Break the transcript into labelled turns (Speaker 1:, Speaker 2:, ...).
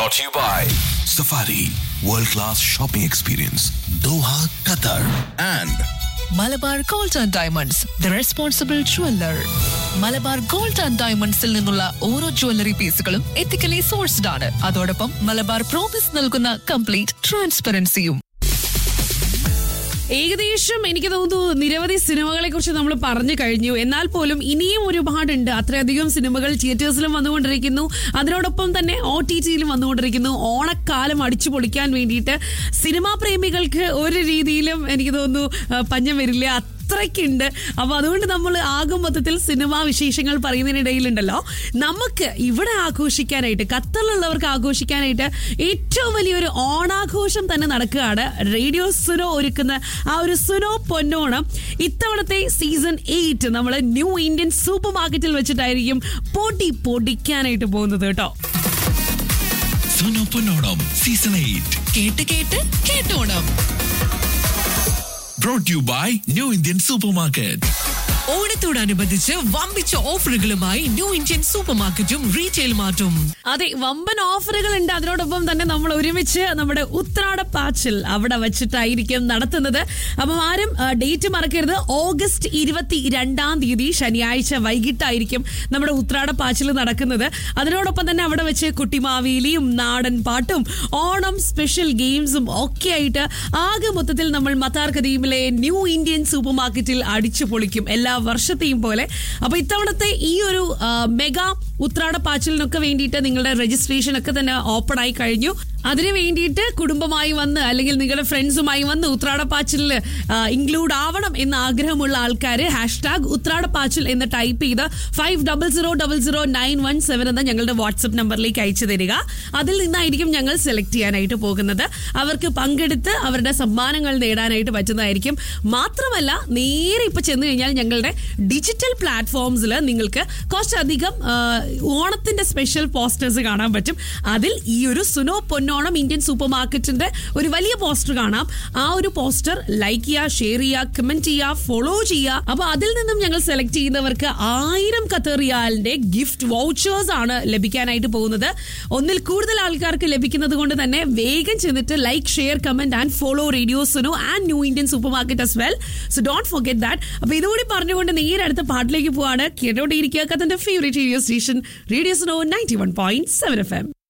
Speaker 1: Brought to you by
Speaker 2: Safari World Class Shopping Experience Doha, Qatar and
Speaker 3: Malabar gold and diamonds the responsible jeweller Malabar gold and ഡയമണ്ട്സിൽ നിന്നുള്ള ഓരോ jewellery പീസുകളും ethically sourced ആണ് അതോടൊപ്പം Malabar promise നൽകുന്ന complete ട്രാൻസ്പെറൻസിയും
Speaker 4: ഏകദേശം എനിക്ക് തോന്നുന്നു നിരവധി സിനിമകളെ കുറിച്ച് നമ്മൾ പറഞ്ഞു കഴിഞ്ഞു എന്നാൽ പോലും ഇനിയും ഒരുപാടുണ്ട് അത്രയധികം സിനിമകൾ തിയേറ്റേഴ്സിലും വന്നുകൊണ്ടിരിക്കുന്നു അതിനോടൊപ്പം തന്നെ ഒ ടി ടിയിലും വന്നുകൊണ്ടിരിക്കുന്നു ഓണക്കാലം അടിച്ചു പൊളിക്കാൻ വേണ്ടിയിട്ട് സിനിമാ പ്രേമികൾക്ക് ഒരു രീതിയിലും എനിക്ക് തോന്നുന്നു ആ, പഞ്ഞം വരില്ല അത്രയ്ക്കുണ്ട് അപ്പൊ അതുകൊണ്ട് നമ്മൾ ആകും മൊത്തത്തിൽ സിനിമാ വിശേഷങ്ങൾ പറയുന്നതിനിടയിലുണ്ടല്ലോ നമുക്ക് ഇവിടെ ആഘോഷിക്കാനായിട്ട് ഖത്തറിലുള്ളവർക്ക് ആഘോഷിക്കാനായിട്ട് ഏറ്റവും വലിയൊരു ഓണാഘോഷം തന്നെ നടക്കുകയാണ് റേഡിയോ സുനോ ഒരുക്കുന്ന ആ ഒരു സുനോ പൊന്നോണം ഇത്തവണത്തെ സീസൺ എയ്റ്റ് നമ്മൾ ന്യൂ ഇന്ത്യൻ സൂപ്പർ മാർക്കറ്റിൽ വെച്ചിട്ടായിരിക്കും പൊടി പൊടിക്കാനായിട്ട് പോകുന്നത് കേട്ടോ
Speaker 2: Suno Pononam Season 8
Speaker 3: കേട്ട് കേട്ട് കേട്ടോണം
Speaker 2: brought to you by New Indian Supermarket.
Speaker 3: ഓണത്തോടനുബന്ധിച്ച് വമ്പിച്ച ഓഫറുകളുമായി ന്യൂ ഇന്ത്യൻ സൂപ്പർ മാർക്കറ്റും റീറ്റെയിൽ മാർട്ടും
Speaker 4: അതെ വമ്പൻ ഓഫറുകൾ ഉണ്ട് അതിനോടൊപ്പം തന്നെ നമ്മൾ ഒരുമിച്ച് നമ്മുടെ ഉത്രാട പാച്ചിൽ അവിടെ വെച്ചിട്ടായിരിക്കും നടത്തുന്നത് അപ്പം ആരും ഡേറ്റ് മറക്കരുത് ഓഗസ്റ്റ് ഇരുപത്തി രണ്ടാം തീയതി ശനിയാഴ്ച വൈകിട്ടായിരിക്കും നമ്മുടെ ഉത്രാട പാച്ചിൽ നടക്കുന്നത് അതിനോടൊപ്പം തന്നെ അവിടെ വെച്ച് കുട്ടിമാവേലിയും നാടൻ പാട്ടും ഓണം സ്പെഷ്യൽ ഗെയിംസും ഒക്കെ ആയിട്ട് ആകെ മൊത്തത്തിൽ നമ്മൾ മത്താർ കദീമിലെ ന്യൂ ഇന്ത്യൻ സൂപ്പർ മാർക്കറ്റിൽ അടിച്ചു പൊളിക്കും എല്ലാ വർഷത്തെയും പോലെ അപ്പൊ ഇത്തവണത്തെ ഈ ഒരു ആ, മെഗാ ഉത്രാട പാച്ചിലിനൊക്കെ വേണ്ടിയിട്ട് നിങ്ങളുടെ രജിസ്ട്രേഷൻ ഒക്കെ തന്നെ ഓപ്പൺ ആയി കഴിഞ്ഞു അതിന് വേണ്ടിയിട്ട് കുടുംബമായി വന്ന് അല്ലെങ്കിൽ നിങ്ങളുടെ ഫ്രണ്ട്സുമായി വന്ന് ഉത്രാട പാച്ചിലിൽ ഇൻക്ലൂഡ് ആവണം എന്ന് ആഗ്രഹമുള്ള ആൾക്കാർ ഹാഷ്ടാഗ് ഉത്രാട പാച്ചിൽ എന്ന് ടൈപ്പ് ചെയ്ത് five double zero double zero nine one seven എന്ന ഞങ്ങളുടെ വാട്സപ്പ് നമ്പറിലേക്ക് അയച്ചു തരിക അതിൽ നിന്നായിരിക്കും ഞങ്ങൾ സെലക്ട് ചെയ്യാനായിട്ട് പോകുന്നത് അവർക്ക് പങ്കെടുത്ത് അവരുടെ സമ്മാനങ്ങൾ നേടാനായിട്ട് പറ്റുന്നതായിരിക്കും മാത്രമല്ല നേരെ ഇപ്പൊ ചെന്ന് കഴിഞ്ഞാൽ ഞങ്ങളുടെ ഡിജിറ്റൽ പ്ലാറ്റ്ഫോംസിൽ നിങ്ങൾക്ക് കുറച്ചധികം ആ, ഓണത്തിന്റെ സ്പെഷ്യൽ പോസ്റ്റേഴ്സ് കാണാൻ പറ്റും അതിൽ ഈ ഒരു സുനോ പൊന്നോണം ഇന്ത്യൻ സൂപ്പർ മാർക്കറ്റിന്റെ ഒരു വലിയ പോസ്റ്റർ കാണാം ആ ഒരു പോസ്റ്റർ ലൈക്ക് ചെയ്യുക ഷെയർ ചെയ്യുക കമന്റ് ചെയ്യുക ഫോളോ ചെയ്യുക അപ്പൊ അതിൽ നിന്നും ഞങ്ങൾ സെലക്ട് ചെയ്യുന്നവർക്ക് ആയിരം കത്തറിയാലിന്റെ ഗിഫ്റ്റ് വൗച്ചേഴ്സ് ആണ് ലഭിക്കാനായിട്ട് പോകുന്നത് ഒന്നിൽ കൂടുതൽ ആൾക്കാർക്ക് ലഭിക്കുന്നത് കൊണ്ട് തന്നെ വേഗം ചെന്നിട്ട് like share comment and follow radio Suno and new Indian supermarket as well so don't forget that അപ്പൊ ഇതുകൂടി പറഞ്ഞുകൊണ്ട് നേരെ അടുത്ത പാട്ടിലേക്ക് പോവാണ് കേട്ടോണ്ടിരിക്കുക കത്തന്റെ favourite radio station radio Suno ninety one point seven F M